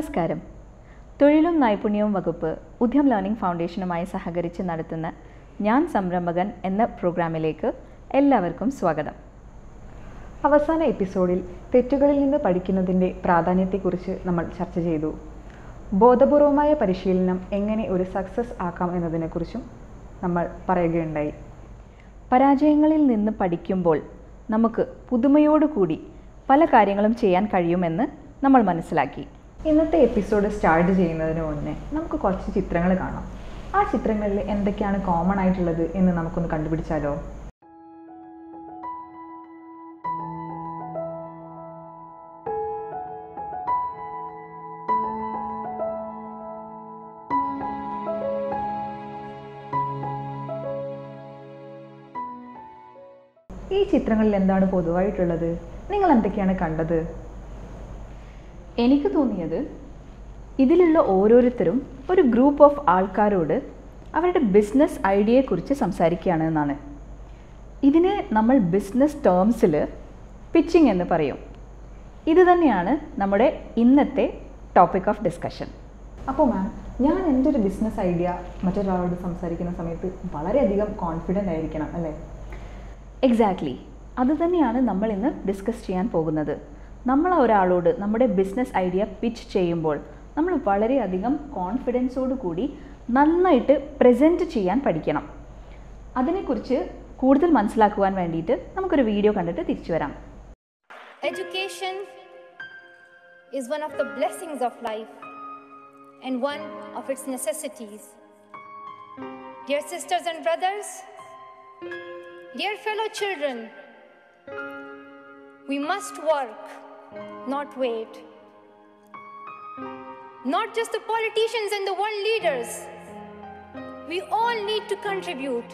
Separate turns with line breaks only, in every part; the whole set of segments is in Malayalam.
നമസ്കാരം തൊഴിലും നൈപുണ്യവും വകുപ്പ് ഉദ്യം ലേണിംഗ് ഫൗണ്ടേഷനുമായി സഹകരിച്ച് നടത്തുന്ന ഞാൻ സംരംഭകൻ എന്ന പ്രോഗ്രാമിലേക്ക് എല്ലാവർക്കും സ്വാഗതം
അവസാന എപ്പിസോഡിൽ തെറ്റുകളിൽ നിന്ന് പഠിക്കുന്നതിൻ്റെ പ്രാധാന്യത്തെക്കുറിച്ച് നമ്മൾ ചർച്ച ചെയ്തു ബോധപൂർവമായ പരിശീലനം എങ്ങനെ ഒരു സക്സസ് ആക്കാം എന്നതിനെക്കുറിച്ചും നമ്മൾ പറയുകയുണ്ടായി
പരാജയങ്ങളിൽ നിന്ന് പഠിക്കുമ്പോൾ നമുക്ക് പുതുമയോടുകൂടി പല കാര്യങ്ങളും ചെയ്യാൻ കഴിയുമെന്ന് നമ്മൾ മനസ്സിലാക്കി
ഇന്നത്തെ എപ്പിസോഡ് സ്റ്റാർട്ട് ചെയ്യുന്നതിന് മുന്നേ നമുക്ക് കുറച്ച് ചിത്രങ്ങൾ കാണാം ആ ചിത്രങ്ങളിൽ എന്തൊക്കെയാണ് കോമൺ ആയിട്ടുള്ളത് എന്ന് നമുക്കൊന്ന് കണ്ടുപിടിച്ചാലോ ഈ ചിത്രങ്ങളിൽ എന്താണ് പൊതുവായിട്ടുള്ളത് നിങ്ങൾ എന്തൊക്കെയാണ് കണ്ടത്
എനിക്ക് തോന്നിയത് ഇതിലുള്ള ഓരോരുത്തരും ഒരു ഗ്രൂപ്പ് ഓഫ് ആൾക്കാരോട് അവരുടെ ബിസിനസ് ഐഡിയയെക്കുറിച്ച് സംസാരിക്കുകയാണ് എന്നാണ് ഇതിനെ നമ്മൾ ബിസിനസ് ടേംസിൽ പിച്ചിങ് എന്ന് പറയും ഇത് തന്നെയാണ് നമ്മുടെ ഇന്നത്തെ ടോപ്പിക് ഓഫ് ഡിസ്കഷൻ
അപ്പോൾ മാം ഞാൻ എൻ്റെ ഒരു ബിസിനസ് ഐഡിയ മറ്റൊരാളോട് സംസാരിക്കുന്ന സമയത്ത് വളരെയധികം കോൺഫിഡൻ്റ് ആയിരിക്കണം അല്ലേ
എക്സാക്ട്ലി അത് തന്നെയാണ് നമ്മൾ ഇന്ന് ഡിസ്കസ് ചെയ്യാൻ പോകുന്നത് നമ്മൾ ഒരാളോട് നമ്മുടെ ബിസിനസ് ഐഡിയ പിച്ച് ചെയ്യുമ്പോൾ നമ്മൾ വളരെയധികം കോൺഫിഡൻസോട് കൂടി നന്നായിട്ട് പ്രസൻറ്റ് ചെയ്യാൻ പഠിക്കണം അതിനെക്കുറിച്ച് കൂടുതൽ മനസ്സിലാക്കുവാൻ വേണ്ടിയിട്ട് നമുക്കൊരു വീഡിയോ കണ്ടിട്ട് തിരിച്ചു വരാം
Education is one of the blessings of life and one of its necessities. Dear sisters and brothers, dear fellow children, we must work, not wait. Not just the politicians and the world leaders, we all need to contribute.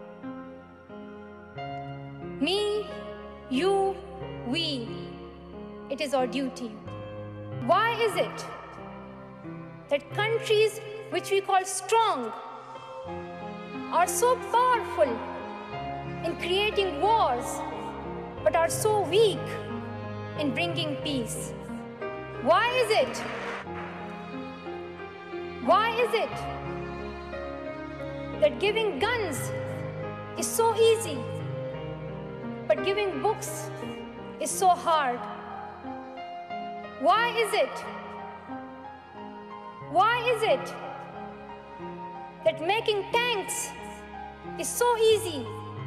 Me, you, we. It is our duty. Why is it that countries which we call strong are so powerful in creating wars but are so weak in bringing peace? Why is it? Why is it that giving guns is so easy but giving books is so hard? Why is it? Why is it that making tanks is so easy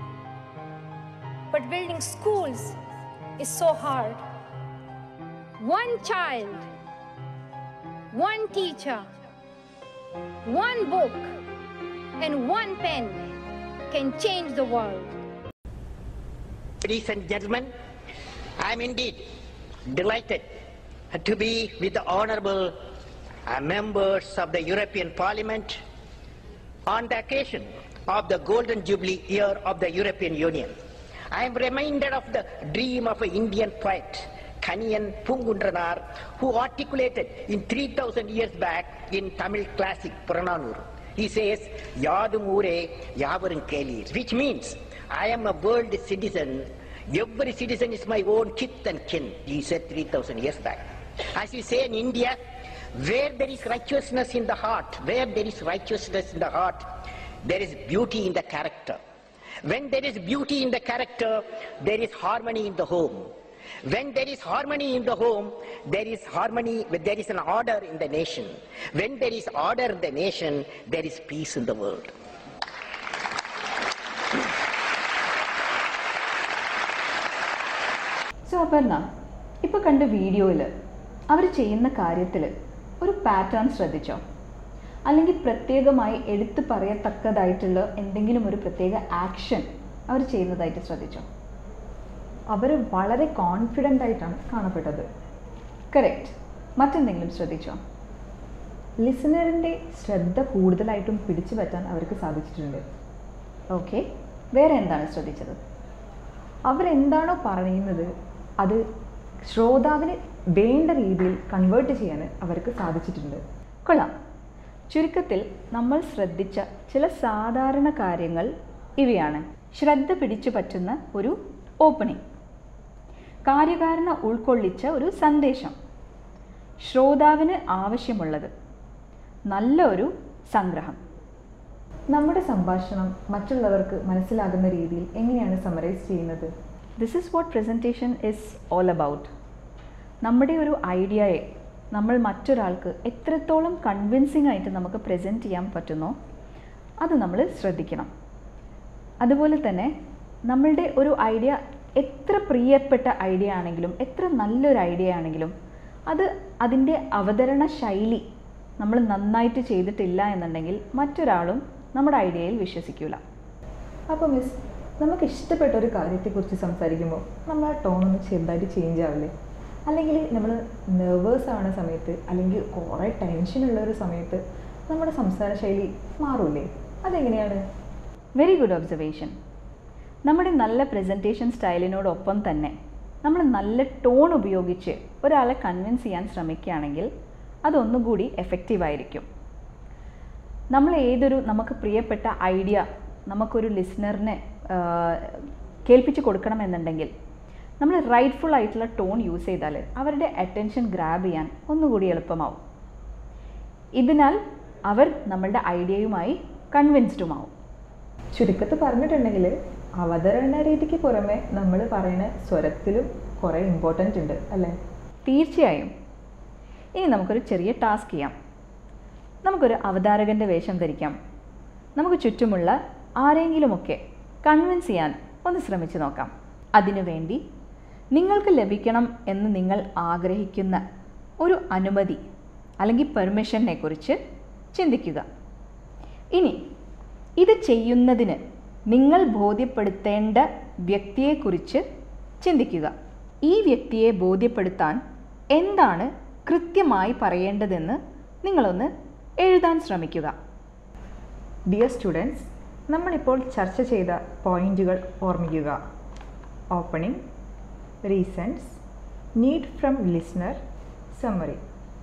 but building schools is so hard? One child, one teacher, one book, and one pen can change the world.
Ladies and gentlemen, I am indeed delighted to be with the honorable uh, members of the European Parliament on the occasion of the Golden Jubilee year of the European Union. I am reminded of the dream of an Indian poet, Kaniyan Pungundranar, who articulated in 3000 years back in Tamil classic Purananur. He says, Yadum ure yavarum kelir, which means I am a world citizen. Every citizen is my own kith and kin, he said 3000 years back. As we say in India, where there is righteousness in the heart, where there is righteousness in the heart, there is beauty in the character. When there is beauty in the character, there is harmony in the home. When there is harmony in the home, there is harmony, there is an order in the nation. When there is order in the nation, there is peace in the world.
So Aparna ഇപ്പോൾ കണ്ട വീഡിയോയിൽ അവർ ചെയ്യുന്ന കാര്യത്തിൽ ഒരു പാറ്റേൺ ശ്രദ്ധിച്ചോ അല്ലെങ്കിൽ പ്രത്യേകമായി എടുത്തു പറയത്തക്കതായിട്ടുള്ള എന്തെങ്കിലും ഒരു പ്രത്യേക ആക്ഷൻ അവർ ചെയ്യുന്നതായിട്ട് ശ്രദ്ധിച്ചോ
അവർ വളരെ കോൺഫിഡൻ്റ് ആയിട്ടാണ് കാണപ്പെട്ടത്
കറക്റ്റ് മറ്റെന്തെങ്കിലും ശ്രദ്ധിച്ചോ
ലിസണറിൻ്റെ ശ്രദ്ധ കൂടുതലായിട്ടും പിടിച്ചു പറ്റാൻ അവർക്ക് സാധിച്ചിട്ടുണ്ട്
ഓക്കെ വേറെ എന്താണ് ശ്രദ്ധിച്ചത്
അവരെന്താണോ പറയുന്നത് അത് ശ്രോതാവിന് വേണ്ട രീതിയിൽ കൺവേർട്ട് ചെയ്യാൻ അവർക്ക് സാധിച്ചിട്ടുണ്ട്
കൊള്ളാം ചുരുക്കത്തിൽ നമ്മൾ ശ്രദ്ധിച്ച ചില സാധാരണ കാര്യങ്ങൾ ഇവയാണ് ശ്രദ്ധ പിടിച്ചു പറ്റുന്ന ഒരു ഓപ്പണിംഗ് കാര്യകാരണ ഉൾക്കൊള്ളിച്ച ഒരു സന്ദേശം ശ്രോതാവിന് ആവശ്യമുള്ളത് നല്ലൊരു സംഗ്രഹം
നമ്മുടെ സംഭാഷണം മറ്റുള്ളവർക്ക് മനസ്സിലാകുന്ന രീതിയിൽ എങ്ങനെയാണ് സമറൈസ് ചെയ്യുന്നത്
this is what presentation is all about നമ്മുടെ ഒരു ഐഡിയയെ നമ്മൾ മറ്റൊരാൾക്ക് എത്രത്തോളം കൺവിൻസിംഗ് ആയിട്ട് നമുക്ക് പ്രസൻറ്റ് ചെയ്യാൻ പറ്റുന്നോ അത് നമ്മൾ ശ്രദ്ധിക്കണം അതുപോലെ തന്നെ നമ്മളുടെ ഒരു ഐഡിയ എത്ര പ്രിയപ്പെട്ട ഐഡിയ ആണെങ്കിലും എത്ര നല്ലൊരു ഐഡിയ ആണെങ്കിലും അത് അതിൻ്റെ അവതരണ ശൈലി നമ്മൾ നന്നായിട്ട് ചെയ്തിട്ടില്ല എന്നുണ്ടെങ്കിൽ മറ്റൊരാളും നമ്മുടെ ഐഡിയയിൽ വിശ്വസിക്കില്ല
അപ്പോൾ മിസ് നമുക്ക് ഇഷ്ടപ്പെട്ട ഒരു കാര്യത്തെക്കുറിച്ച് സംസാരിക്കുമ്പോൾ നമ്മൾ ആ ടോൺ ഒന്ന് ചെറുതായിട്ട് ചേഞ്ച് ആവില്ലേ അല്ലെങ്കിൽ നമ്മൾ നെർവേഴ്സ് ആവുന്ന സമയത്ത് അല്ലെങ്കിൽ കുറേ ടെൻഷനുള്ള ഒരു സമയത്ത് നമ്മുടെ സംസാര ശൈലി മാറൂലേ അതെങ്ങനെയാണ്
വെരി ഗുഡ് ഒബ്സർവേഷൻ നമ്മുടെ നല്ല പ്രസൻറ്റേഷൻ സ്റ്റൈലിനോടൊപ്പം തന്നെ നമ്മൾ നല്ല ടോൺ ഉപയോഗിച്ച് ഒരാളെ കൺവിൻസ് ചെയ്യാൻ ശ്രമിക്കുകയാണെങ്കിൽ അതൊന്നുകൂടി എഫക്റ്റീവായിരിക്കും നമ്മൾ ഏതൊരു നമുക്ക് പ്രിയപ്പെട്ട ഐഡിയ നമുക്കൊരു ലിസണറിനെ കേൾപ്പിച്ച് കൊടുക്കണമെന്നുണ്ടെങ്കിൽ നമ്മൾ റൈറ്റ്ഫുൾ ആയിട്ടുള്ള ടോൺ യൂസ് ചെയ്താൽ അവരുടെ അറ്റൻഷൻ ഗ്രാബ് ചെയ്യാൻ ഒന്നുകൂടി എളുപ്പമാവും ഇതിനാൽ അവർ നമ്മളുടെ ഐഡിയയുമായി കൺവിൻസ്ഡുമാവും
ചുരുക്കത്തിൽ പറഞ്ഞിട്ടുണ്ടെങ്കിൽ അവതരണ രീതിക്ക് പുറമെ നമ്മൾ പറയുന്ന സ്വരത്തിലും കുറേ ഇമ്പോർട്ടൻ്റ് ഉണ്ട് അല്ലേ
തീർച്ചയായും ഇനി നമുക്കൊരു ചെറിയ ടാസ്ക് ചെയ്യാം നമുക്കൊരു അവതാരകൻ്റെ വേഷം ധരിക്കാം നമുക്ക് ചുറ്റുമുള്ള ആരെങ്കിലുമൊക്കെ കൺവിൻസ് ചെയ്യാൻ ഒന്ന് ശ്രമിച്ചു നോക്കാം അതിനുവേണ്ടി നിങ്ങൾക്ക് ലഭിക്കണം എന്ന് നിങ്ങൾ ആഗ്രഹിക്കുന്ന ഒരു അനുമതി അല്ലെങ്കിൽ പെർമിഷനെ കുറിച്ച് ചിന്തിക്കുക ഇനി ഇത് ചെയ്യുന്നതിന് നിങ്ങൾ ബോധ്യപ്പെടുത്തേണ്ട വ്യക്തിയെക്കുറിച്ച് ചിന്തിക്കുക ഈ വ്യക്തിയെ ബോധ്യപ്പെടുത്താൻ എന്താണ് കൃത്യമായി പറയേണ്ടതെന്ന് നിങ്ങളൊന്ന് എഴുതാൻ ശ്രമിക്കുക
ഡിയർ സ്റ്റുഡൻസ് നമ്മളിപ്പോൾ ചർച്ച ചെയ്ത പോയിന്റുകൾ ഓർമ്മിക്കുക opening reasons need from listener summary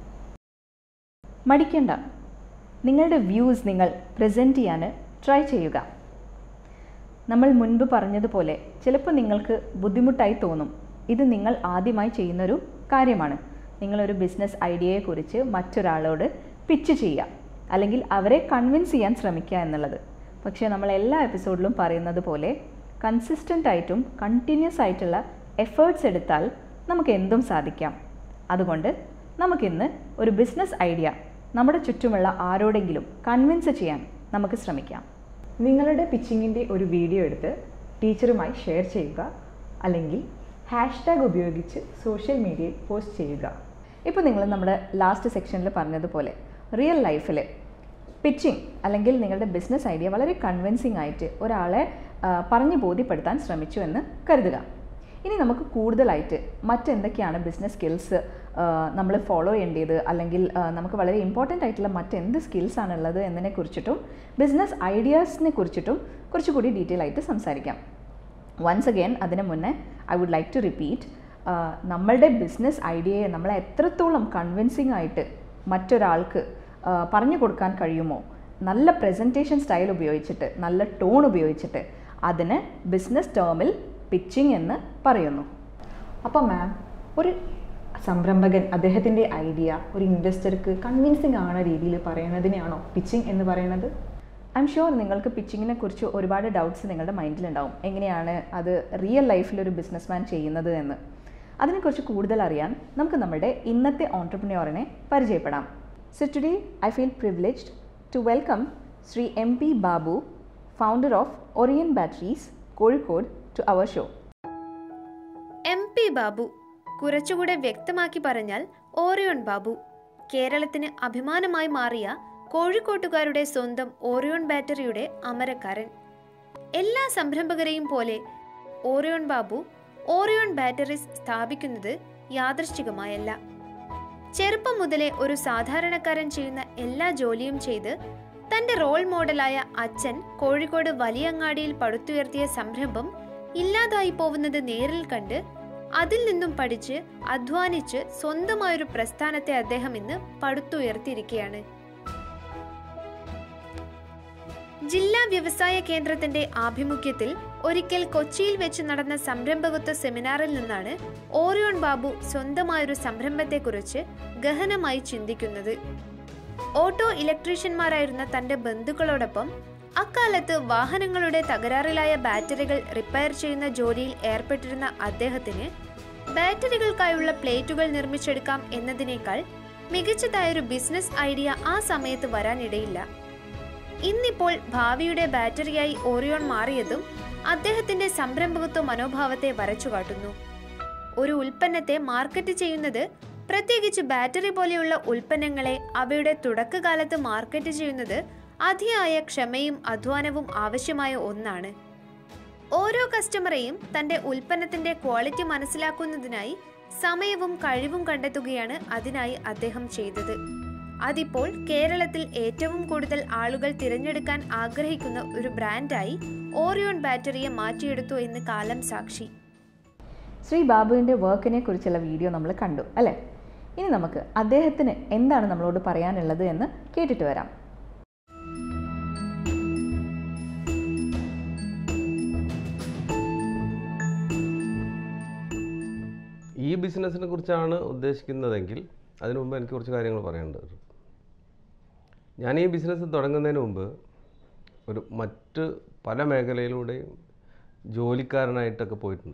മടിക്കേണ്ട നിങ്ങളുടെ വ്യൂസ് നിങ്ങൾ പ്രസൻറ്റ് ചെയ്യാൻ ട്രൈ ചെയ്യുക നമ്മൾ മുൻപ് പറഞ്ഞതുപോലെ ചിലപ്പോൾ നിങ്ങൾക്ക് ബുദ്ധിമുട്ടായി തോന്നും ഇത് നിങ്ങൾ ആദ്യമായി ചെയ്യുന്നൊരു കാര്യമാണ് നിങ്ങളൊരു ബിസിനസ് ഐഡിയയെക്കുറിച്ച് മറ്റൊരാളോട് പിച്ച് ചെയ്യുക അല്ലെങ്കിൽ അവരെ കൺവിൻസ് ചെയ്യാൻ ശ്രമിക്കുക എന്നുള്ളത് പക്ഷേ നമ്മൾ എല്ലാ എപ്പിസോഡിലും പറയുന്നത് പോലെ കൺസിസ്റ്റൻ്റ് ആയിട്ടും കണ്ടിന്യൂസ് ആയിട്ടുള്ള എഫേർട്സ് എടുത്താൽ നമുക്ക് എന്തും സാധിക്കാം അതുകൊണ്ട് നമുക്കിന്ന് ഒരു ബിസിനസ് ഐഡിയ നമ്മുടെ ചുറ്റുമുള്ള ആരോടെങ്കിലും കൺവിൻസ് ചെയ്യാൻ നമുക്ക് ശ്രമിക്കാം
നിങ്ങളുടെ പിച്ചിങ്ങിൻ്റെ ഒരു വീഡിയോ എടുത്ത് ടീച്ചറുമായി ഷെയർ ചെയ്യുക അല്ലെങ്കിൽ ഹാഷ്ടാഗ് ഉപയോഗിച്ച് സോഷ്യൽ മീഡിയയിൽ പോസ്റ്റ് ചെയ്യുക
ഇപ്പോൾ നിങ്ങൾ നമ്മുടെ ലാസ്റ്റ് സെക്ഷനിൽ പറഞ്ഞതുപോലെ റിയൽ ലൈഫിൽ പിച്ചിങ് അല്ലെങ്കിൽ നിങ്ങളുടെ ബിസിനസ് ഐഡിയ വളരെ കൺവിൻസിങ് ആയിട്ട് ഒരാളെ ആ, പറഞ്ഞ് ബോധ്യപ്പെടുത്താൻ ശ്രമിച്ചു എന്ന് കരുതുക ഇനി നമുക്ക് കൂടുതലായിട്ട് മറ്റെന്തൊക്കെയാണ് ബിസിനസ് സ്കിൽസ് നമ്മൾ ഫോളോ ചെയ്യേണ്ടത് അല്ലെങ്കിൽ ആ, നമുക്ക് വളരെ ഇമ്പോർട്ടൻ്റ് ആയിട്ടുള്ള മറ്റെന്ത് സ്കിൽസ് ആണുള്ളത് എന്നതിനെ കുറിച്ചിട്ടും ബിസിനസ് ഐഡിയാസിനെ കുറിച്ചിട്ടും കുറച്ചുകൂടി ഡീറ്റെയിൽ ആയിട്ട് സംസാരിക്കാം വൺസ് അഗെയിൻ അതിന് മുന്നേ I would like to repeat നമ്മളുടെ ബിസിനസ് ഐഡിയയെ നമ്മളെ എത്രത്തോളം കൺവിൻസിങ് ആയിട്ട് മറ്റൊരാൾക്ക് ആ, പറഞ്ഞു കൊടുക്കാൻ കഴിയുമോ നല്ല പ്രസൻറ്റേഷൻ സ്റ്റൈൽ ഉപയോഗിച്ചിട്ട് നല്ല ടോൺ ഉപയോഗിച്ചിട്ട് അതിന് ബിസിനസ് ടേമിൽ പിച്ചിങ് എന്ന് പറയുന്നു
അപ്പോൾ മാം ഒരു സംരംഭകൻ അദ്ദേഹത്തിൻ്റെ ഐഡിയ ഒരു ഇൻവെസ്റ്റർക്ക് കൺവിൻസിങ് ആണ രീതിയിൽ പറയുന്നതിനെയാണോ പിച്ചിങ് എന്ന് പറയുന്നത്
ഐ എം ഷുവർ നിങ്ങൾക്ക് പിച്ചിങ്ങിനെ കുറിച്ച് ഒരുപാട് ഡൗട്ട്സ് നിങ്ങളുടെ മൈൻഡിലുണ്ടാവും എങ്ങനെയാണ് അത് റിയൽ ലൈഫിൽ ഒരു ബിസിനസ്മാൻ ചെയ്യുന്നത് എന്ന് അതിനെക്കുറിച്ച് കൂടുതൽ അറിയാൻ നമുക്ക് നമ്മുടെ ഇന്നത്തെ ഓൺടർപ്രന്യോറിനെ പരിചയപ്പെടാം so today I feel privileged to welcome Shri M P Babu founder of Orion batteries Kozhikode to our show
M P Babu കുറച്ചുകൂടെ വ്യക്തമാക്കി പറഞ്ഞാൽ ഓറിയോൺ ബാബു കേരളത്തിന് അഭിമാനമായി മാറിയ കോഴിക്കോട്ടുകാരുടെ സ്വന്തം ഓറിയോൺ ബാറ്ററിയുടെ അമരക്കാരൻ എല്ലാ സംരംഭകരെയും പോലെ ഓറിയോൺ ബാബു ഓറിയോൺ ബാറ്ററീസ് സ്ഥാപിക്കുന്നത് യാദൃശ്ചികമായല്ല ചെറുപ്പം മുതലേ ഒരു സാധാരണക്കാരൻ ചെയ്യുന്ന എല്ലാ ജോലിയും ചെയ്ത് തന്റെ റോൾ മോഡലായ അച്ഛൻ കോഴിക്കോട് വലിയങ്ങാടിയിൽ പടുത്തുയർത്തിയ സംരംഭം ഇല്ലാതായി പോകുന്നത് നേരിൽ കണ്ട് അതിൽ നിന്നും പഠിച്ച് അധ്വാനിച്ച് സ്വന്തമായൊരു പ്രസ്ഥാനത്തെ അദ്ദേഹം ഇന്ന് പടുത്തുയർത്തിയിരിക്കുകയാണ് ജില്ലാ വ്യവസായ കേന്ദ്രത്തിന്റെ ആഭിമുഖ്യത്തിൽ ഒരിക്കൽ കൊച്ചിയിൽ വെച്ച് നടന്ന സംരംഭകത്വ സെമിനാറിൽ നിന്നാണ് ഓറിയോൺ ബാബു സ്വന്തമായൊരു സംരംഭത്തെക്കുറിച്ച് ഗഹനമായി ചിന്തിക്കുന്നത് ഓട്ടോ ഇലക്ട്രീഷ്യന്മാരായിരുന്ന തന്റെ ബന്ധുക്കളോടൊപ്പം അക്കാലത്ത് വാഹനങ്ങളുടെ തകരാറിലായ ബാറ്ററികൾ റിപ്പയർ ചെയ്യുന്ന ജോലിയിൽ ഏർപ്പെട്ടിരുന്ന അദ്ദേഹത്തിന് ബാറ്ററികൾക്കായുള്ള പ്ലേറ്റുകൾ നിർമ്മിച്ചെടുക്കാം എന്നതിനേക്കാൾ മികച്ചതായൊരു ബിസിനസ് ഐഡിയ ആ സമയത്ത് വരാനിടയില്ല ഇന്നിപ്പോൾ ഭാവിയുടെ ബാറ്ററിയായി ഓറിയോൺ മാറിയതും അദ്ദേഹത്തിന്റെ സംരംഭകത്വ മനോഭാവത്തെ വരച്ചുകാട്ടുന്നു ഒരു ഉൽപ്പന്നത്തെ മാർക്കറ്റ് ചെയ്യുന്നത് പ്രത്യേകിച്ച് ബാറ്ററി പോലെയുള്ള ഉൽപ്പന്നങ്ങളെ അവയുടെ തുടക്കകാലത്ത് മാർക്കറ്റ് ചെയ്യുന്നത് അതിയായ ക്ഷമയും അധ്വാനവും ആവശ്യമായ ഒന്നാണ് ഓരോ കസ്റ്റമറെയും തന്റെ ഉൽപ്പന്നത്തിന്റെ ക്വാളിറ്റി മനസ്സിലാക്കുന്നതിനായി സമയവും കഴിവും കണ്ടെത്തുകയാണ് അതിനായി അദ്ദേഹം ചെയ്തത് അതിപ്പോൾ കേരളത്തിൽ ഏറ്റവും കൂടുതൽ ആളുകൾ തിരഞ്ഞെടുക്കാൻ ആഗ്രഹിക്കുന്ന ഒരു ബ്രാൻഡായി ഓറിയോൺ ബാറ്ററിയെ മാറ്റിയെടുത്തു എന്ന് കാലം സാക്ഷി
ശ്രീ ബാബുവിൻ്റെ വർക്കിനെ കുറിച്ചുള്ള വീഡിയോ നമ്മൾ കണ്ടു അല്ലേ ഇനി നമുക്ക് അദ്ദേഹത്തിന് എന്താണ് നമ്മളോട് പറയാനുള്ളത് എന്ന് കേട്ടിട്ട് വരാം
ഈ ബിസിനസ്സിനെ കുറിച്ചാണ് ഉദ്ദേശിക്കുന്നതെങ്കിൽ അതിനു മുമ്പ് എനിക്ക് കുറച്ച് കാര്യങ്ങൾ പറയാനുണ്ട് ഞാൻ ഈ ബിസിനസ് തുടങ്ങുന്നതിന് മുമ്പ് ഒരു മറ്റ് പല മേഖലയിലൂടെയും ജോലിക്കാരനായിട്ടൊക്കെ പോയിട്ടുണ്ട്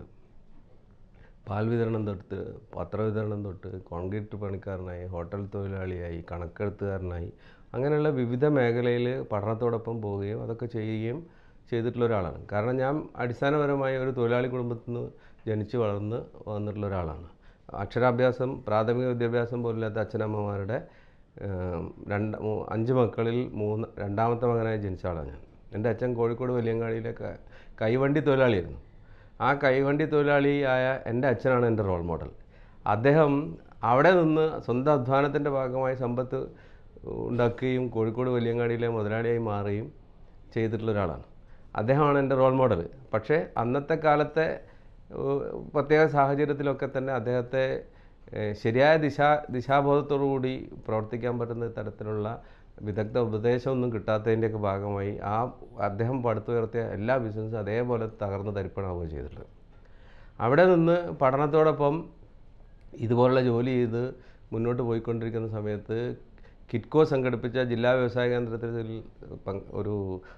പാൽ വിതരണം തൊട്ട് പത്രവിതരണം തൊട്ട് കോൺക്രീറ്റ് പണിക്കാരനായി ഹോട്ടൽ തൊഴിലാളിയായി കണക്കെഴുത്തുകാരനായി അങ്ങനെയുള്ള വിവിധ മേഖലയിൽ പഠനത്തോടൊപ്പം പോവുകയും അതൊക്കെ ചെയ്യുകയും ചെയ്തിട്ടുള്ള ഒരാളാണ് കാരണം ഞാൻ അടിസ്ഥാനപരമായി ഒരു തൊഴിലാളി കുടുംബത്തിൽ നിന്ന് ജനിച്ച് വളർന്ന് വന്നിട്ടുള്ള ഒരാളാണ് അക്ഷരാഭ്യാസം പ്രാഥമിക വിദ്യാഭ്യാസം പോലില്ലാത്ത അച്ഛനമ്മമാരുടെ ഏം, രണ്ട് മൂ- അഞ്ച് മക്കളിൽ മൂന്ന് രണ്ടാമത്തെ മകനായി ജനിച്ച ആളാണ് ഞാൻ എൻ്റെ അച്ഛൻ കോഴിക്കോട് വലിയങ്ങാടിയിലെ ക- കൈവണ്ടി തൊഴിലാളിയായിരുന്നു ആ കൈവണ്ടി തൊഴിലാളിയായ എൻ്റെ അച്ഛനാണ് എൻ്റെ റോൾ മോഡൽ അദ്ദേഹം അവിടെ നിന്ന് സ്വന്തം അധ്വാനത്തിൻ്റെ ഭാഗമായി സമ്പത്ത് ഉണ്ടാക്കുകയും കോഴിക്കോട് വലിയങ്ങാടിയിലെ മുതലാളിയായി മാറുകയും ചെയ്തിട്ടുള്ള ഒരാളാണ് അദ്ദേഹമാണ് എൻ്റെ റോൾ മോഡൽ പക്ഷേ അന്നത്തെ കാലത്തെ ഏഹ്, പ്രത്യേക സാഹചര്യത്തിലൊക്കെ തന്നെ അദ്ദേഹത്തെ ഏഹ്, ശരിയായ ദിശാ ദിശാബോധത്തോടു കൂടി പ്രവർത്തിക്കാൻ പറ്റുന്ന തരത്തിലുള്ള വിദഗ്ധ ഉപദേശമൊന്നും കിട്ടാത്തതിൻ്റെയൊക്കെ ഭാഗമായി ആ അദ്ദേഹം പടുത്തുയർത്തിയ എല്ലാ ബിസിനസ്സും അതേപോലെ തകർന്ന് തരിപ്പണാവുകയും ചെയ്തിട്ടുള്ളത് അവിടെ നിന്ന് പഠനത്തോടൊപ്പം ഇതുപോലുള്ള ജോലി ചെയ്ത് മുന്നോട്ട് പോയിക്കൊണ്ടിരിക്കുന്ന സമയത്ത് കിറ്റ്കോ സംഘടിപ്പിച്ച ജില്ലാ വ്യവസായ കേന്ദ്രത്തിൽ പങ്ക് ഒരു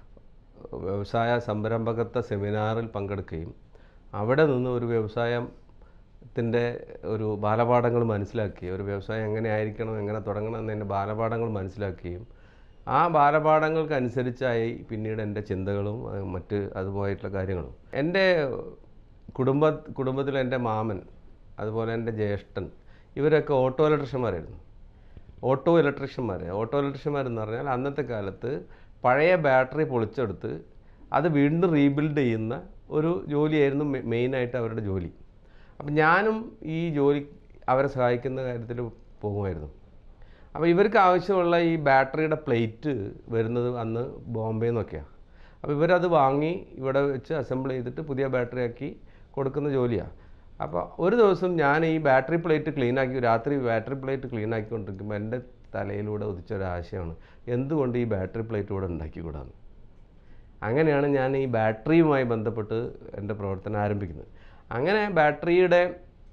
വ്യവസായ സംരംഭകത്വ സെമിനാറിൽ പങ്കെടുക്കുകയും അവിടെ നിന്ന് ഒരു വ്യവസായത്തിൻ്റെ ഒരു ബാലപാഠങ്ങൾ മനസ്സിലാക്കി ഒരു വ്യവസായം എങ്ങനെ ആയിരിക്കണം എങ്ങനെ തുടങ്ങണം എന്നതിൻ്റെ ബാലപാഠങ്ങൾ മനസ്സിലാക്കുകയും ആ ബാലപാഠങ്ങൾക്കനുസരിച്ചായി പിന്നീട് എൻ്റെ ചിന്തകളും അഹ് മറ്റ് അതുപോയിട്ടുള്ള കാര്യങ്ങളും എൻ്റെ കുടുംബ കുടുംബത്തിൽ എൻ്റെ മാമൻ അതുപോലെ എൻ്റെ ജ്യേഷ്ഠൻ ഇവരൊക്കെ ഓട്ടോ ഇലക്ട്രീഷ്യന്മാരായിരുന്നു ഓട്ടോ ഇലക്ട്രീഷ്യന്മാർ ഓട്ടോ ഇലക്ട്രീഷ്യന്മാരെന്ന് പറഞ്ഞാൽ അന്നത്തെ കാലത്ത് പഴയ ബാറ്ററി പൊളിച്ചെടുത്ത് അത് വീണ്ടും റീബിൽഡ് ചെയ്യുന്ന ഒരു ജോലിയായിരുന്നു മെ- മെയിനായിട്ട് അവരുടെ ജോലി അപ്പം ഞാനും ഈ ജോലി അവരെ സഹായിക്കുന്ന കാര്യത്തിൽ പോകുമായിരുന്നു അപ്പോൾ ഇവർക്ക് ആവശ്യമുള്ള ഈ ബാറ്ററിയുടെ പ്ലേറ്റ് വരുന്നത് അന്ന് ബോംബെയിൽ നിന്നൊക്കെയാണ് അപ്പോൾ ഇവരത് വാങ്ങി ഇവിടെ വെച്ച് അസംബിൾ ചെയ്തിട്ട് പുതിയ ബാറ്ററി ആക്കി കൊടുക്കുന്ന ജോലിയാണ് അപ്പോൾ ഒരു ദിവസം ഞാൻ ഈ ബാറ്ററി പ്ലേറ്റ് ക്ലീൻ ആക്കി രാത്രി ബാറ്ററി പ്ലേറ്റ് ക്ലീൻ ആക്കിക്കൊണ്ടിരിക്കുമ്പോൾ എൻ്റെ തലയിലൂടെ ഉദിച്ച ഒരു ആശയമാണ് എന്തുകൊണ്ട് ഈ ബാറ്ററി പ്ലേറ്റ് ഇവിടെ ഉണ്ടാക്കിക്കൂടാന്ന് അങ്ങനെയാണ് ഞാൻ ഈ ബാറ്ററിയുമായി ബന്ധപ്പെട്ട് എൻ്റെ പ്രവർത്തനം ആരംഭിക്കുന്നത് അങ്ങനെ ബാറ്ററിയുടെ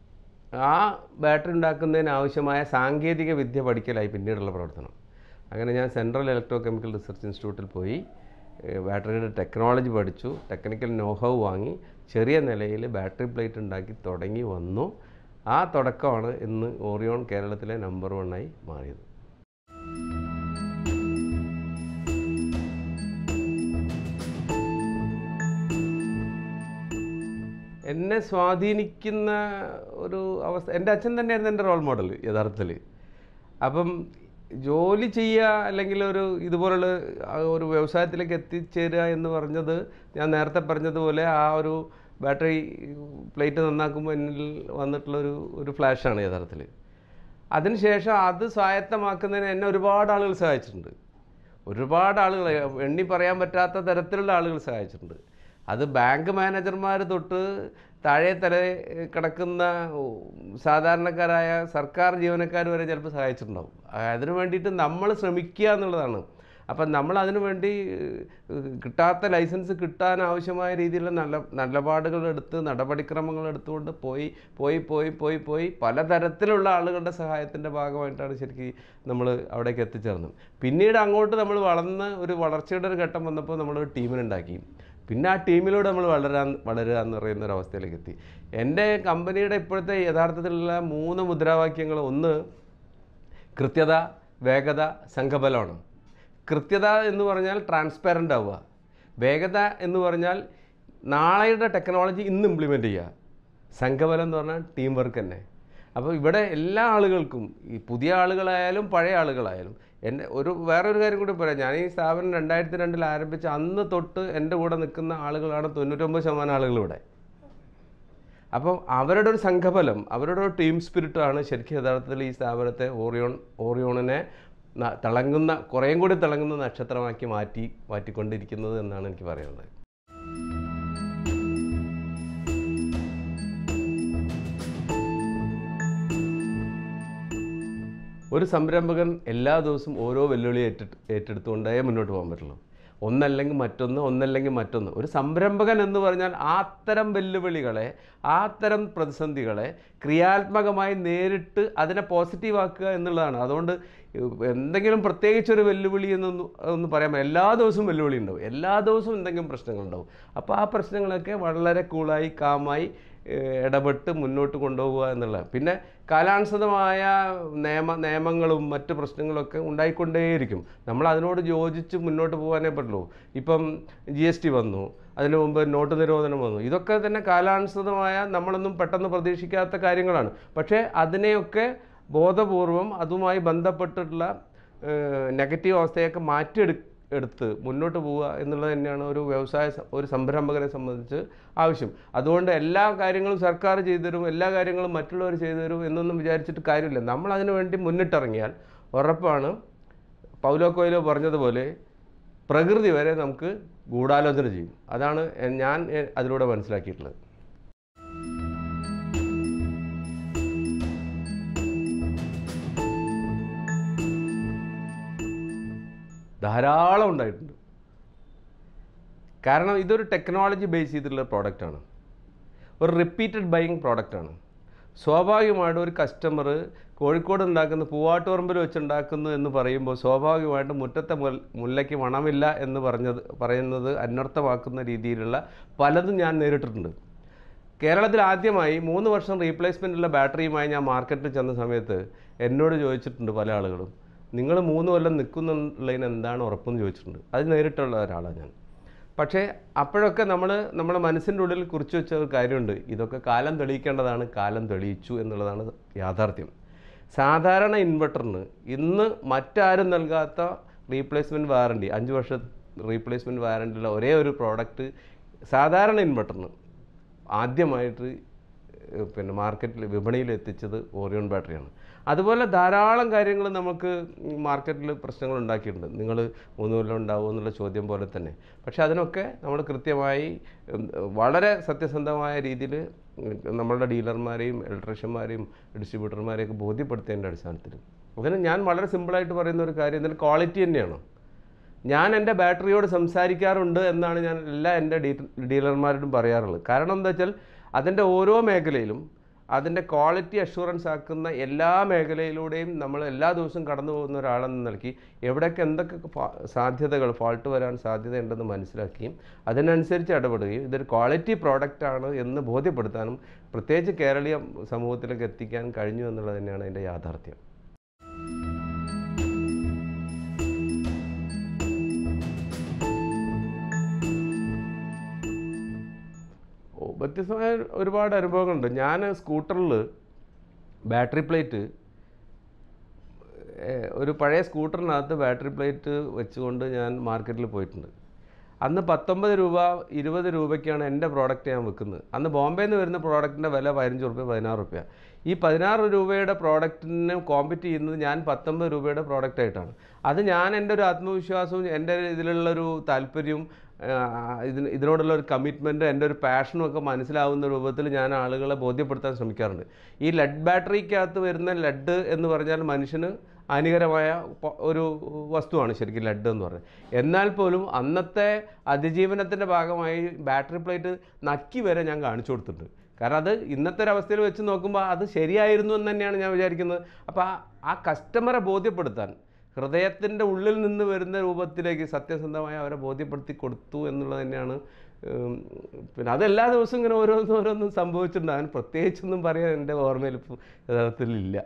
ആ ബാറ്ററി ഉണ്ടാക്കുന്നതിന് ആവശ്യമായ സാങ്കേതിക വിദ്യ പഠിക്കലായി പിന്നീടുള്ള പ്രവർത്തനം അങ്ങനെ ഞാൻ സെൻട്രൽ ഇലക്ട്രോ കെമിക്കൽ റിസർച്ച് ഇൻസ്റ്റിറ്റ്യൂട്ടിൽ പോയി ഏഹ് ബാറ്ററിയുടെ ടെക്നോളജി പഠിച്ചു ടെക്നിക്കൽ നോഹൗ വാങ്ങി ചെറിയ നിലയിൽ ബാറ്ററി പ്ലേറ്റ് ഉണ്ടാക്കി തുടങ്ങി വന്നു ആ തുടക്കമാണ് ഇന്ന് ഓറിയോൺ കേരളത്തിലെ നമ്പർ വണ്ണായി മാറിയത് എന്നെ സ്വാധീനിക്കുന്ന ഒരു അവസ്ഥ എൻ്റെ അച്ഛൻ തന്നെയായിരുന്നു എൻ്റെ റോൾ മോഡൽ യഥാർത്ഥത്തിൽ അപ്പം ജോലി ചെയ്യുക അല്ലെങ്കിൽ ഒരു ഇതുപോലുള്ള ആ ഒരു വ്യവസായത്തിലേക്ക് എത്തിച്ചേരുക എന്ന് പറഞ്ഞത് ഞാൻ നേരത്തെ പറഞ്ഞതുപോലെ ആ ഒരു ബാറ്ററി പ്ലേറ്റ് നന്നാക്കുമ്പോൾ എന്നിൽ വന്നിട്ടുള്ളൊരു ഒരു ഫ്ലാഷാണ് യഥാർത്ഥത്തിൽ അതിനുശേഷം അത് സ്വായത്തമാക്കുന്നതിന് എന്നെ ഒരുപാട് ആളുകൾ സഹായിച്ചിട്ടുണ്ട് ഒരുപാട് ആളുകൾ എണ്ണി പറയാൻ പറ്റാത്ത തരത്തിലുള്ള ആളുകൾ സഹായിച്ചിട്ടുണ്ട് അത് ബാങ്ക് മാനേജർമാർ തൊട്ട് താഴെ തല കിടക്കുന്ന സാധാരണക്കാരായ സർക്കാർ ജീവനക്കാർ വരെ ചിലപ്പോൾ സഹായിച്ചിട്ടുണ്ടാവും അതിനു വേണ്ടിയിട്ട് നമ്മൾ ശ്രമിക്കുക എന്നുള്ളതാണ് അപ്പം നമ്മൾ അതിനു വേണ്ടി ഏഹ്, കിട്ടാത്ത ലൈസൻസ് കിട്ടാൻ ആവശ്യമായ രീതിയിലുള്ള നല്ല നിലപാടുകൾ എടുത്ത് നടപടിക്രമങ്ങൾ എടുത്തുകൊണ്ട് പോയി പോയി പോയി പോയി പോയി പലതരത്തിലുള്ള ആളുകളുടെ സഹായത്തിൻ്റെ ഭാഗമായിട്ടാണ് ശരിക്കും നമ്മൾ അവിടേക്ക് എത്തിച്ചേർന്നത് പിന്നീട് അങ്ങോട്ട് നമ്മൾ വളർന്ന് ഒരു വളർച്ചയുടെ ഒരു ഘട്ടം വന്നപ്പോൾ നമ്മളൊരു ടീമിനുണ്ടാക്കി പിന്നെ ആ ടീമിലൂടെ നമ്മൾ വളരാൻ വളരുക എന്ന് പറയുന്ന ഒരു അവസ്ഥയിലേക്ക് എത്തി എൻ്റെ കമ്പനിയുടെ ഇപ്പോഴത്തെ യഥാർത്ഥത്തിലുള്ള മൂന്ന് മുദ്രാവാക്യങ്ങൾ ഒന്ന് കൃത്യത വേഗത സംഘബലമാണ് കൃത്യത എന്ന് പറഞ്ഞാൽ ട്രാൻസ്പാരൻ്റ് ആവുക വേഗത എന്ന് പറഞ്ഞാൽ നാളെയുടെ ടെക്നോളജി ഇന്ന് ഇംപ്ലിമെൻ്റ് ചെയ്യുക സംഘബലം എന്ന് പറഞ്ഞാൽ ടീം വർക്ക് തന്നെ അപ്പോൾ ഇവിടെ എല്ലാ ആളുകൾക്കും ഈ പുതിയ ആളുകളായാലും പഴയ ആളുകളായാലും എൻ്റെ ഒരു വേറൊരു കാര്യം കൂടി പറയാം ഞാൻ ഈ സ്ഥാപനം രണ്ടായിരത്തി രണ്ടിൽ ആരംഭിച്ച അന്ന് തൊട്ട് എൻ്റെ കൂടെ നിൽക്കുന്ന ആളുകളാണ് തൊണ്ണൂറ്റൊമ്പത് ശതമാനം ആളുകൾ ഇവിടെ അപ്പം അവരുടെ ഒരു സംഘബലം അവരുടെ ഒരു ടീം സ്പിരിറ്റാണ് ശരിക്കും യഥാർത്ഥത്തിൽ ഈ സ്ഥാപനത്തെ ഓറിയോൺ ഓറിയോണിനെ ന- തിളങ്ങുന്ന കുറേയും കൂടി തിളങ്ങുന്ന നക്ഷത്രമാക്കി മാറ്റി മാറ്റിക്കൊണ്ടിരിക്കുന്നത് എന്നാണ് എനിക്ക് പറയുന്നത് ഒരു സംരംഭകൻ എല്ലാ ദിവസവും ഓരോ വെല്ലുവിളി ഏറ്റെടു ഏറ്റെടുത്തുകൊണ്ടേ മുന്നോട്ട് പോകാൻ പറ്റുള്ളൂ ഒന്നല്ലെങ്കിൽ മറ്റൊന്ന് ഒന്നല്ലെങ്കിൽ മറ്റൊന്ന് ഒരു സംരംഭകൻ എന്ന് പറഞ്ഞാൽ ആത്തരം വെല്ലുവിളികളെ ആത്തരം പ്രതിസന്ധികളെ ക്രിയാത്മകമായി നേരിട്ട് അതിനെ പോസിറ്റീവ് ആക്കുക എന്നുള്ളതാണ് അതുകൊണ്ട് എന്തെങ്കിലും പ്രത്യേകിച്ചൊരു വെല്ലുവിളി എന്നൊന്നും ഒന്നും പറയാൻ പറ്റില്ല എല്ലാ ദിവസവും വെല്ലുവിളി ഉണ്ടാവും എല്ലാ ദിവസവും എന്തെങ്കിലും പ്രശ്നങ്ങളുണ്ടാവും അപ്പോൾ ആ പ്രശ്നങ്ങളൊക്കെ വളരെ കൂളായി കാമായി ഏഹ് ഇടപെട്ട് മുന്നോട്ട് കൊണ്ടുപോകുക എന്നുള്ള പിന്നെ കാലാനുസൃതമായ നിയമ നിയമങ്ങളും മറ്റ് പ്രശ്നങ്ങളൊക്കെ ഉണ്ടായിക്കൊണ്ടേയിരിക്കും നമ്മൾ അതിനോട് യോജിച്ച് മുന്നോട്ട് പോകാനേ പറ്റുള്ളൂ ഇപ്പം ജി എസ് ടി വന്നു അതിനു മുമ്പ് നോട്ട് നിരോധനം വന്നു ഇതൊക്കെ തന്നെ കാലാനുസൃതമായ നമ്മളൊന്നും പെട്ടെന്ന് പ്രതീക്ഷിക്കാത്ത കാര്യങ്ങളാണ് പക്ഷേ അതിനെയൊക്കെ ബോധപൂർവം അതുമായി ബന്ധപ്പെട്ടിട്ടുള്ള നെഗറ്റീവ് അവസ്ഥയൊക്കെ മാറ്റിയെടു എടുത്ത് മുന്നോട്ട് പോവുക എന്നുള്ളത് തന്നെയാണ് ഒരു വ്യവസായ സ- ഒരു സംരംഭകനെ സംബന്ധിച്ച് ആവശ്യം അതുകൊണ്ട് എല്ലാ കാര്യങ്ങളും സർക്കാർ ചെയ്തു തരും എല്ലാ കാര്യങ്ങളും മറ്റുള്ളവർ ചെയ്തു തരും എന്നൊന്നും വിചാരിച്ചിട്ട് കാര്യമില്ല നമ്മൾ അതിനു വേണ്ടി മുന്നിട്ടിറങ്ങിയാൽ ഉറപ്പാണ് പൗലോ കൊയിലോ പറഞ്ഞതുപോലെ പ്രകൃതി വരെ നമുക്ക് ഗൂഢാലോചന ചെയ്യും അതാണ് എ- ഞാൻ എ- അതിലൂടെ മനസ്സിലാക്കിയിട്ടുള്ളത് ധാരാളം ഉണ്ടായിട്ടുണ്ട് കാരണം ഇതൊരു ടെക്നോളജി ബേസ് ചെയ്തിട്ടുള്ള പ്രോഡക്റ്റാണ് ഒരു റിപ്പീറ്റഡ് ബൈയിങ് പ്രോഡക്റ്റാണ് സ്വാഭാവികമായിട്ടും ഒരു കസ്റ്റമർ കോഴിക്കോട് ഉണ്ടാക്കുന്ന പൂവാട്ടുപറമ്പിൽ വെച്ചുണ്ടാക്കുന്നു എന്ന് പറയുമ്പോൾ സ്വാഭാവികമായിട്ടും മുറ്റത്തെ മുൽ മുല്ലയ്ക്ക് മണമില്ല എന്ന് പറഞ്ഞത് പറയുന്നത് അന്വർത്ഥമാക്കുന്ന രീതിയിലുള്ള പലതും ഞാൻ നേരിട്ടിട്ടുണ്ട് കേരളത്തിൽ ആദ്യമായി മൂന്ന് വർഷം റീപ്ലേസ്മെൻറ്റുള്ള ബാറ്ററിയുമായി ഞാൻ മാർക്കറ്റിൽ ചെന്ന സമയത്ത് എന്നോട് ചോദിച്ചിട്ടുണ്ട് പല ആളുകളും നിങ്ങൾ മൂന്ന് കൊല്ലം നിൽക്കുന്നുള്ളതിന് എന്താണ് ഉറപ്പെന്ന് ചോദിച്ചിട്ടുണ്ട് അത് നേരിട്ടുള്ള ഒരാളാണ് ഞാൻ പക്ഷേ അപ്പോഴൊക്കെ നമ്മൾ നമ്മുടെ മനസ്സിൻ്റെ ഉള്ളിൽ കുറിച്ച് വെച്ച ഒരു കാര്യമുണ്ട് ഇതൊക്കെ കാലം തെളിയിക്കേണ്ടതാണ് കാലം തെളിയിച്ചു എന്നുള്ളതാണ് യാഥാർത്ഥ്യം സാധാരണ ഇൻവെർട്ടറിന് ഇന്ന് മറ്റാരും നൽകാത്ത റീപ്ലേസ്മെൻറ്റ് വാറണ്ടി അഞ്ച് വർഷ റീപ്ലേസ്മെൻറ്റ് വാറണ്ടിയുള്ള ഒരേ ഒരു പ്രോഡക്റ്റ് സാധാരണ ഇൻവെർട്ടറിന് ആദ്യമായിട്ട് ഏഹ് പിന്നെ മാർക്കറ്റിൽ വിപണിയിൽ എത്തിച്ചത് ഓറിയോൺ ബാറ്ററിയാണ് അതുപോലെ ധാരാളം കാര്യങ്ങൾ നമുക്ക് മാർക്കറ്റിൽ പ്രശ്നങ്ങൾ ഉണ്ടാക്കിയിട്ടുണ്ട് നിങ്ങൾ മൂന്ന് കൊല്ലം ഉണ്ടാവുമോ എന്നുള്ള ചോദ്യം പോലെ തന്നെ പക്ഷേ അതിനൊക്കെ നമ്മൾ കൃത്യമായി ഉം, വളരെ സത്യസന്ധമായ രീതിയിൽ നമ്മളുടെ ഡീലർമാരെയും ഇലക്ട്രീഷ്യന്മാരെയും ഡിസ്ട്രിബ്യൂട്ടർമാരെയൊക്കെ ബോധ്യപ്പെടുത്തേണ്ട അടിസ്ഥാനത്തിൽ അതിന് ഞാൻ വളരെ സിമ്പിളായിട്ട് പറയുന്ന ഒരു കാര്യം ഇതിന് ക്വാളിറ്റി തന്നെയാണ് ഞാൻ എൻ്റെ ബാറ്ററിയോട് സംസാരിക്കാറുണ്ട് എന്നാണ് ഞാൻ എല്ലാ എൻ്റെ ഡീ ഡീലർമാരോടും പറയാറുള്ളത് കാരണം എന്താ വെച്ചാൽ അതിൻ്റെ ഓരോ മേഖലയിലും അതിൻ്റെ ക്വാളിറ്റി അഷുറൻസ് ആക്കുന്ന എല്ലാ മേഖലയിലൂടെയും നമ്മൾ എല്ലാ ദിവസവും കടന്നു പോകുന്ന ഒരാളെന്ന നിലയ്ക്ക് എവിടെയൊക്കെ എന്തൊക്കെ ഫാ- സാധ്യതകൾ ഫാൾട്ട് വരാൻ സാധ്യതയുണ്ടെന്ന് മനസ്സിലാക്കുകയും അതിനനുസരിച്ച് ഇടപെടുകയും ഇതൊരു ക്വാളിറ്റി പ്രോഡക്റ്റാണ് എന്ന് ബോധ്യപ്പെടുത്താനും പ്രത്യേകിച്ച് കേരളീയ സമൂഹത്തിലേക്ക് എത്തിക്കാൻ കഴിഞ്ഞു എന്നുള്ളത് തന്നെയാണ് അതിൻ്റെ യാഥാർത്ഥ്യം ഓ, വ്യത്യസ്തമായ ഒരുപാട് അനുഭവങ്ങളുണ്ട് ഞാൻ സ്കൂട്ടറിൽ ബാറ്ററി പ്ലേറ്റ് ഏഹ്, ഒരു പഴയ സ്കൂട്ടറിനകത്ത് ബാറ്ററി പ്ലേറ്റ് വെച്ചുകൊണ്ട് ഞാൻ മാർക്കറ്റിൽ പോയിട്ടുണ്ട് അന്ന് പത്തൊമ്പത് രൂപ ഇരുപത് രൂപയ്ക്കാണ് എൻ്റെ പ്രോഡക്റ്റ് ഞാൻ വെക്കുന്നത് അന്ന് ബോംബെയിൽ നിന്ന് വരുന്ന പ്രോഡക്റ്റിൻ്റെ വില പതിനഞ്ച് റുപ്യ പതിനാറ് റുപ്യ ഈ പതിനാറ് രൂപയുടെ പ്രോഡക്റ്റിന് കോമ്പറ്റ് ചെയ്യുന്നത് ഞാൻ പത്തൊമ്പത് രൂപയുടെ പ്രോഡക്റ്റ് ആയിട്ടാണ് അത് ഞാൻ എൻ്റെ ഒരു ആത്മവിശ്വാസവും എൻ്റെ ഇതിലുള്ളൊരു താല്പര്യവും ആഹ് ഇതിന് ഇതിനോടുള്ള ഒരു കമ്മിറ്റ്മെൻറ്റ് എൻ്റെ ഒരു പാഷനും ഒക്കെ മനസ്സിലാവുന്ന രൂപത്തിൽ ഞാൻ ആളുകളെ ബോധ്യപ്പെടുത്താൻ ശ്രമിക്കാറുണ്ട് ഈ ലെഡ് ബാറ്ററിക്കകത്ത് വരുന്ന ലെഡ് എന്ന് പറഞ്ഞാൽ മനുഷ്യന് ഹാനികരമായ പ- ഒരു വസ്തുവാണ് ശരിക്കും ലഡ് എന്ന് പറയുന്നത് എന്നാൽ പോലും അന്നത്തെ അതിജീവനത്തിൻ്റെ ഭാഗമായി ബാറ്ററി പ്ലേറ്റ് നക്കി വരെ ഞാൻ കാണിച്ചു കൊടുത്തിട്ടുണ്ട് കാരണം അത് ഇന്നത്തെ ഒരു അവസ്ഥയിൽ വെച്ച് നോക്കുമ്പോൾ അത് ശരിയായിരുന്നു എന്ന് തന്നെയാണ് ഞാൻ വിചാരിക്കുന്നത് അപ്പോൾ ആ ആ കസ്റ്റമറെ ബോധ്യപ്പെടുത്താൻ ഹൃദയത്തിൻ്റെ ഉള്ളിൽ നിന്ന് വരുന്ന രൂപത്തിലേക്ക് സത്യസന്ധമായി അവരെ ബോധ്യപ്പെടുത്തി കൊടുത്തു എന്നുള്ളത് തന്നെയാണ് ഉം, പിന്നെ അതെല്ലാ ദിവസവും ഇങ്ങനെ ഓരോന്നും ഓരോന്നും സംഭവിച്ചിട്ടുണ്ട് അതിന് പ്രത്യേകിച്ചൊന്നും പറയാൻ എൻ്റെ ഓർമ്മയിൽ ഇപ്പോൾ യഥാർത്ഥത്തിലില്ല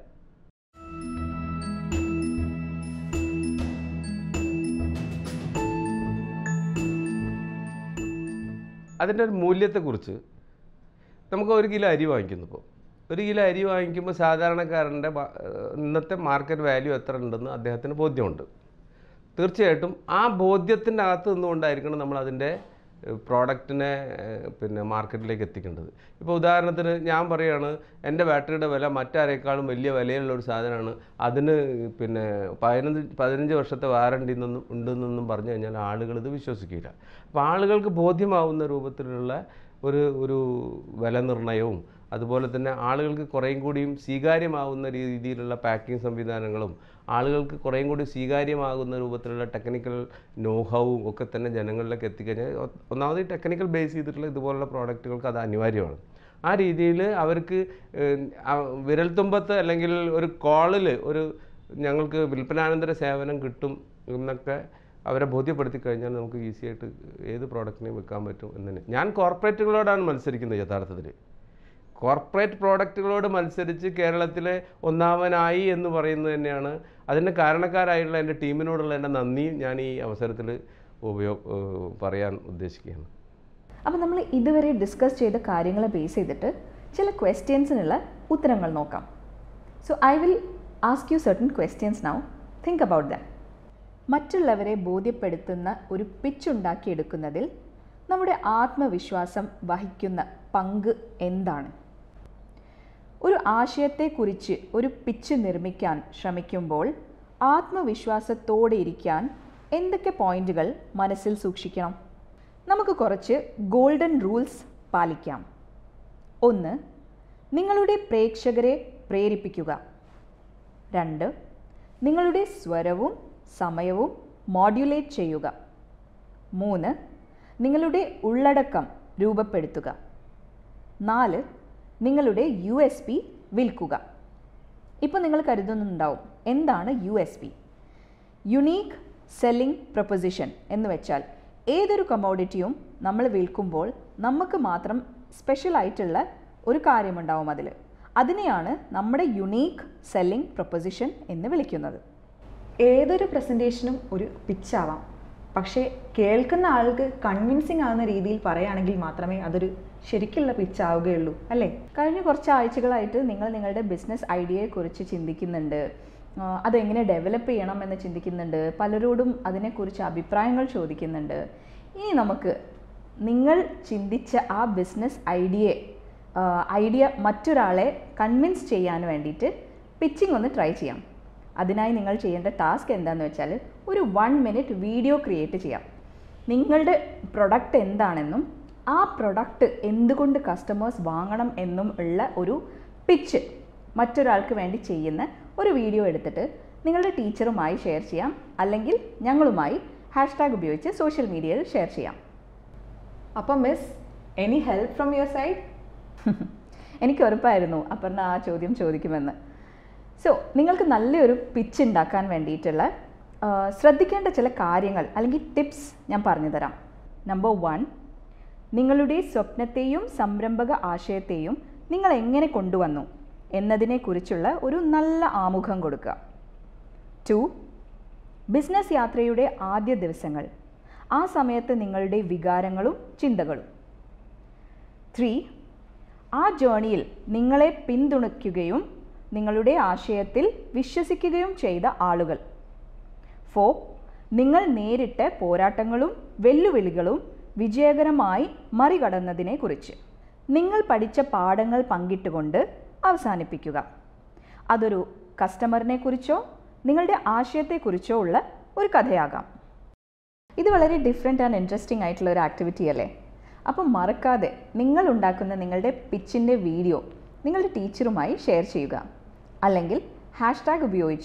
അതിൻ്റെ ഒരു മൂല്യത്തെക്കുറിച്ച് നമുക്ക് ഒരു കിലോ അരി വാങ്ങിക്കുന്നു ഇപ്പോൾ ഒരു കിലോ അരി വാങ്ങിക്കുമ്പോൾ സാധാരണക്കാരൻ്റെ ബ- ഏഹ് ഇന്നത്തെ മാർക്കറ്റ് വാല്യൂ എത്ര ഉണ്ടെന്ന് അദ്ദേഹത്തിന് ബോധ്യമുണ്ട് തീർച്ചയായിട്ടും ആ ബോധ്യത്തിൻ്റെ അകത്ത് നിന്നുകൊണ്ടായിരിക്കണം നമ്മൾ അതിൻ്റെ പ്രോഡക്റ്റിനെ പിന്നെ മാർക്കറ്റിലേക്ക് എത്തിക്കേണ്ടത് ഇപ്പോൾ ഉദാഹരണത്തിന് ഞാൻ പറയുകയാണ് എൻ്റെ ബാറ്ററിയുടെ വില മറ്റാരേക്കാളും വലിയ വിലയുള്ള ഒരു സാധനമാണ് അതിന് പിന്നെ പതിനഞ്ച് പതിനഞ്ച് വർഷത്തെ വാറണ്ടി നിന്നും ഉണ്ടെന്നൊന്നും പറഞ്ഞു കഴിഞ്ഞാൽ ആളുകൾ ഇത് വിശ്വസിക്കില്ല അപ്പോൾ ആളുകൾക്ക് ബോധ്യമാവുന്ന രൂപത്തിലുള്ള ഒരു ഒരു വില നിർണ്ണയവും അതുപോലെ തന്നെ ആളുകൾക്ക് കുറേയും കൂടിയും സ്വീകാര്യമാവുന്ന രീതിയിലുള്ള പാക്കിംഗ് സംവിധാനങ്ങളും ആളുകൾക്ക് കുറേയും കൂടി സ്വീകാര്യമാകുന്ന രൂപത്തിലുള്ള ടെക്നിക്കൽ നോഹവും ഒക്കെ തന്നെ ജനങ്ങളിലേക്ക് എത്തിക്കഴിഞ്ഞാൽ ഒ- ഒന്നാമത് ഈ ടെക്നിക്കൽ ബേസ് ചെയ്തിട്ടുള്ള ഇതുപോലുള്ള പ്രോഡക്റ്റുകൾക്ക് അത് അനിവാര്യമാണ് ആ രീതിയിൽ അവർക്ക് ഏഹ്, ആ വിരൽത്തുമ്പത്ത് അല്ലെങ്കിൽ ഒരു കോളിൽ ഒരു ഞങ്ങൾക്ക് വിൽപ്പനാനന്തര സേവനം കിട്ടും എന്നൊക്കെ അവരെ ബോധ്യപ്പെടുത്തി കഴിഞ്ഞാൽ നമുക്ക് ഈസി ആയിട്ട് ഏത് പ്രോഡക്റ്റിനെയും വെക്കാൻ പറ്റും എന്ന് തന്നെ ഞാൻ കോർപ്പറേറ്റുകളോടാണ് മത്സരിക്കുന്നത് യഥാർത്ഥത്തിൽ കോർപ്പറേറ്റ് പ്രോഡക്റ്റുകളോട് മത്സരിച്ച് കേരളത്തിലെ ഒന്നാമനായി എന്ന് പറയുന്നത് തന്നെയാണ് അതിന് കാരണക്കാരായിട്ടുള്ള എൻ്റെ ടീമിനോടുള്ള എൻ്റെ നന്ദിയും ഞാൻ ഈ അവസരത്തിൽ ഉപയോഗ ഏഹ് പറയാൻ ഉദ്ദേശിക്കുകയാണ്
അപ്പോൾ നമ്മൾ ഇതുവരെ ഡിസ്കസ് ചെയ്ത കാര്യങ്ങളെ ബേസ് ചെയ്തിട്ട് ചില ക്വസ്റ്റ്യൻസിനുള്ള ഉത്തരങ്ങൾ നോക്കാം so I will ask you certain questions now think about them മറ്റുള്ളവരെ ബോധ്യപ്പെടുത്തുന്ന ഒരു പിച്ച് ഉണ്ടാക്കിയെടുക്കുന്നതിൽ നമ്മുടെ ആത്മവിശ്വാസം വഹിക്കുന്ന പങ്ക് എന്താണ് ഒരു ആശയത്തെക്കുറിച്ച് ഒരു പിച്ച് നിർമ്മിക്കാൻ ശ്രമിക്കുമ്പോൾ ആത്മവിശ്വാസത്തോടെ ഇരിക്കാൻ എന്തൊക്കെ പോയിന്റുകൾ മനസ്സിൽ സൂക്ഷിക്കണം നമുക്ക് കുറച്ച് ഗോൾഡൻ റൂൾസ് പാലിക്കാം ഒന്ന് നിങ്ങളുടെ പ്രേക്ഷകരെ പ്രേരിപ്പിക്കുക രണ്ട് നിങ്ങളുടെ സ്വരവും സമയവും മോഡ്യുലേറ്റ് ചെയ്യുക മൂന്ന് നിങ്ങളുടെ ഉള്ളടക്കം രൂപപ്പെടുത്തുക നാല് നിങ്ങളുടെ യു എസ് പി വിൽക്കുക ഇപ്പോൾ നിങ്ങൾ കരുതുന്നുണ്ടാവും എന്താണ് U S P unique selling proposition എന്ന് വെച്ചാൽ ഏതൊരു കമോഡിറ്റിയും നമ്മൾ വിൽക്കുമ്പോൾ നമുക്ക് മാത്രം സ്പെഷ്യൽ ആയിട്ടുള്ള ഒരു കാര്യമുണ്ടാവും അതിൽ അതിനെയാണ് നമ്മുടെ യുണീക്ക് സെല്ലിംഗ് പ്രൊപ്പസിഷൻ എന്ന് വിളിക്കുന്നത്
ഏതൊരു പ്രസൻറ്റേഷനും ഒരു പിച്ചാവാം പക്ഷേ കേൾക്കുന്ന ആൾക്ക് കൺവിൻസിങ് ആവുന്ന രീതിയിൽ പറയുകയാണെങ്കിൽ മാത്രമേ അതൊരു ശരിക്കുള്ള പിച്ചാവുകയുള്ളൂ അല്ലേ
കഴിഞ്ഞ കുറച്ച് ആഴ്ചകളായിട്ട് നിങ്ങൾ നിങ്ങളുടെ ബിസിനസ് ഐഡിയയെക്കുറിച്ച് ചിന്തിക്കുന്നുണ്ട് ആ, അതെങ്ങനെ ഡെവലപ്പ് ചെയ്യണം എന്ന് ചിന്തിക്കുന്നുണ്ട് പലരോടും അതിനെക്കുറിച്ച് അഭിപ്രായങ്ങൾ ചോദിക്കുന്നുണ്ട് ഇനി നമുക്ക് നിങ്ങൾ ചിന്തിച്ച ആ ബിസിനസ് ഐഡിയയെ ഐഡിയ മറ്റൊരാളെ കൺവിൻസ് ചെയ്യാൻ വേണ്ടിയിട്ട് പിച്ചിങ് ഒന്ന് ട്രൈ ചെയ്യാം അതിനായി നിങ്ങൾ ചെയ്യേണ്ട ടാസ്ക് എന്താണെന്ന് വെച്ചാൽ ഒരു വൺ മിനിറ്റ് വീഡിയോ ക്രിയേറ്റ് ചെയ്യാം നിങ്ങളുടെ പ്രൊഡക്റ്റ് എന്താണെന്നും ആ പ്രൊഡക്റ്റ് എന്തുകൊണ്ട് കസ്റ്റമേഴ്സ് വാങ്ങണം എന്നും ഉള്ള ഒരു പിച്ച് മറ്റൊരാൾക്ക് വേണ്ടി ചെയ്യുന്ന ഒരു വീഡിയോ എടുത്തിട്ട് നിങ്ങളുടെ ടീച്ചറുമായി ഷെയർ ചെയ്യാം അല്ലെങ്കിൽ ഞങ്ങളുമായി ഹാഷ്ടാഗ് ഉപയോഗിച്ച് സോഷ്യൽ മീഡിയയിൽ ഷെയർ ചെയ്യാം
അപ്പം miss any help from your side
എനിക്ക് ഉറപ്പായിരുന്നു അപർണ ആ ചോദ്യം ചോദിക്കുമെന്ന് സോ നിങ്ങൾക്ക് നല്ലൊരു പിച്ച് ഉണ്ടാക്കാൻ വേണ്ടിയിട്ടുള്ള ആ, ശ്രദ്ധിക്കേണ്ട ചില കാര്യങ്ങൾ അല്ലെങ്കിൽ ടിപ്സ് ഞാൻ പറഞ്ഞു തരാം നമ്പർ വൺ നിങ്ങളുടെ സ്വപ്നത്തെയും സംരംഭക ആശയത്തെയും നിങ്ങൾ എങ്ങനെ കൊണ്ടുവന്നു എന്നതിനെക്കുറിച്ചുള്ള ഒരു നല്ല ആമുഖം കൊടുക്കുക ടു ബിസിനസ് യാത്രയുടെ ആദ്യ ദിവസങ്ങൾ ആ സമയത്ത് നിങ്ങളുടെ വികാരങ്ങളും ചിന്തകളും ത്രീ ആ ജേണിയിൽ നിങ്ങളെ പിന്തുണയ്ക്കുകയും നിങ്ങളുടെ ആശയത്തിൽ വിശ്വസിക്കുകയും ചെയ്ത ആളുകൾ ഫോർ നിങ്ങൾ നേരിട്ട പോരാട്ടങ്ങളും വെല്ലുവിളികളും വിജയകരമായി മറികടന്നതിനെക്കുറിച്ച് നിങ്ങൾ പഠിച്ച പാഠങ്ങൾ പങ്കിട്ടുകൊണ്ട് അവസാനിപ്പിക്കുക അതൊരു കസ്റ്റമറിനെ കുറിച്ചോ നിങ്ങളുടെ ആശയത്തെക്കുറിച്ചോ ഉള്ള ഒരു കഥയാകാം ഇത് വളരെ ഡിഫറെൻ്റ് ആൻഡ് ഇൻട്രസ്റ്റിംഗ് ആയിട്ടുള്ള ഒരു ആക്ടിവിറ്റി അല്ലേ അപ്പം മറക്കാതെ നിങ്ങൾ ഉണ്ടാക്കുന്ന നിങ്ങളുടെ പിച്ചിൻ്റെ വീഡിയോ നിങ്ങളുടെ ടീച്ചറുമായി ഷെയർ ചെയ്യുക അല്ലെങ്കിൽ ഹാഷ്ടാഗ് ഉപയോഗിച്ച്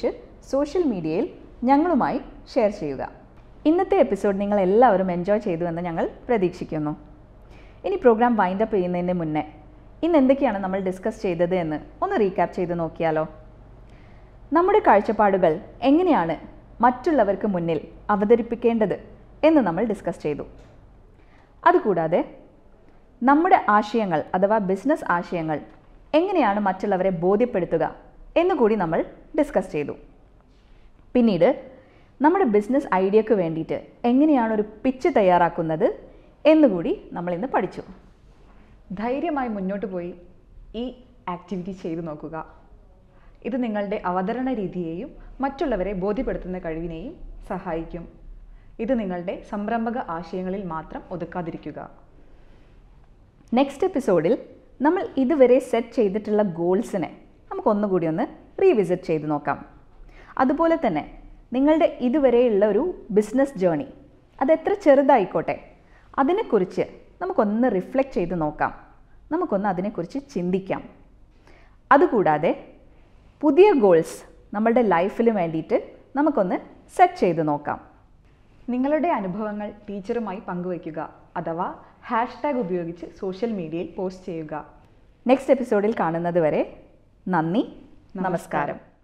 സോഷ്യൽ മീഡിയയിൽ ഞങ്ങളുമായി ഷെയർ ചെയ്യുക ഇന്നത്തെ എപ്പിസോഡ് നിങ്ങൾ എല്ലാവരും എൻജോയ് ചെയ്തു എന്ന് ഞങ്ങൾ പ്രതീക്ഷിക്കുന്നു ഇനി പ്രോഗ്രാം വൈൻഡപ്പ് ചെയ്യുന്നതിന് മുന്നേ ഇന്ന് എന്തൊക്കെയാണ് നമ്മൾ ഡിസ്കസ് ചെയ്തത് എന്ന് ഒന്ന് റീക്യാപ്പ് ചെയ്ത് നോക്കിയാലോ നമ്മുടെ കാഴ്ചപ്പാടുകൾ എങ്ങനെയാണ് മറ്റുള്ളവർക്ക് മുന്നിൽ അവതരിപ്പിക്കേണ്ടത് എന്ന് നമ്മൾ ഡിസ്കസ് ചെയ്തു അതുകൂടാതെ നമ്മുടെ ആശയങ്ങൾ അഥവാ ബിസിനസ് ആശയങ്ങൾ എങ്ങനെയാണ് മറ്റുള്ളവരെ ബോധ്യപ്പെടുത്തുക എന്നുകൂടി നമ്മൾ ഡിസ്കസ് ചെയ്തു പിന്നീട് നമ്മുടെ ബിസിനസ് ഐഡിയക്ക് വേണ്ടിയിട്ട് എങ്ങനെയാണ് ഒരു പിച്ച് തയ്യാറാക്കുന്നത് എന്നുകൂടി നമ്മൾ ഇന്ന് പഠിച്ചു
ധൈര്യമായി മുന്നോട്ട് പോയി ഈ ആക്ടിവിറ്റി ചെയ്തു നോക്കുക ഇത് നിങ്ങളുടെ അവതരണ രീതിയെയും മറ്റുള്ളവരെ ബോധ്യപ്പെടുത്തുന്ന കഴിവിനെയും സഹായിക്കും ഇത് നിങ്ങളുടെ സംരംഭക ആശയങ്ങളിൽ മാത്രം ഒതുക്കാതിരിക്കുക
നെക്സ്റ്റ് എപ്പിസോഡിൽ നമ്മൾ ഇതുവരെ സെറ്റ് ചെയ്തിട്ടുള്ള ഗോൾസിനെ നമുക്കൊന്നുകൂടി ഒന്ന് റീവിസിറ്റ് ചെയ്ത് നോക്കാം അതുപോലെ തന്നെ നിങ്ങളുടെ ഇതുവരെയുള്ള ഒരു ബിസിനസ് ജേണി അതെത്ര ചെറുതായിക്കോട്ടെ അതിനെക്കുറിച്ച് നമുക്കൊന്ന് റിഫ്ലക്റ്റ് ചെയ്ത് നോക്കാം നമുക്കൊന്ന് അതിനെക്കുറിച്ച് ചിന്തിക്കാം അതുകൂടാതെ പുതിയ ഗോൾസ് നമ്മളുടെ ലൈഫിന് വേണ്ടിയിട്ട് നമുക്കൊന്ന് സെറ്റ് ചെയ്ത് നോക്കാം
നിങ്ങളുടെ അനുഭവങ്ങൾ ടീച്ചറുമായി പങ്കുവയ്ക്കുക അഥവാ ഹാഷ്ടാഗ് ഉപയോഗിച്ച് സോഷ്യൽ മീഡിയയിൽ പോസ്റ്റ് ചെയ്യുക
നെക്സ്റ്റ് എപ്പിസോഡിൽ കാണുന്നത് വരെ നന്ദി നമസ്കാരം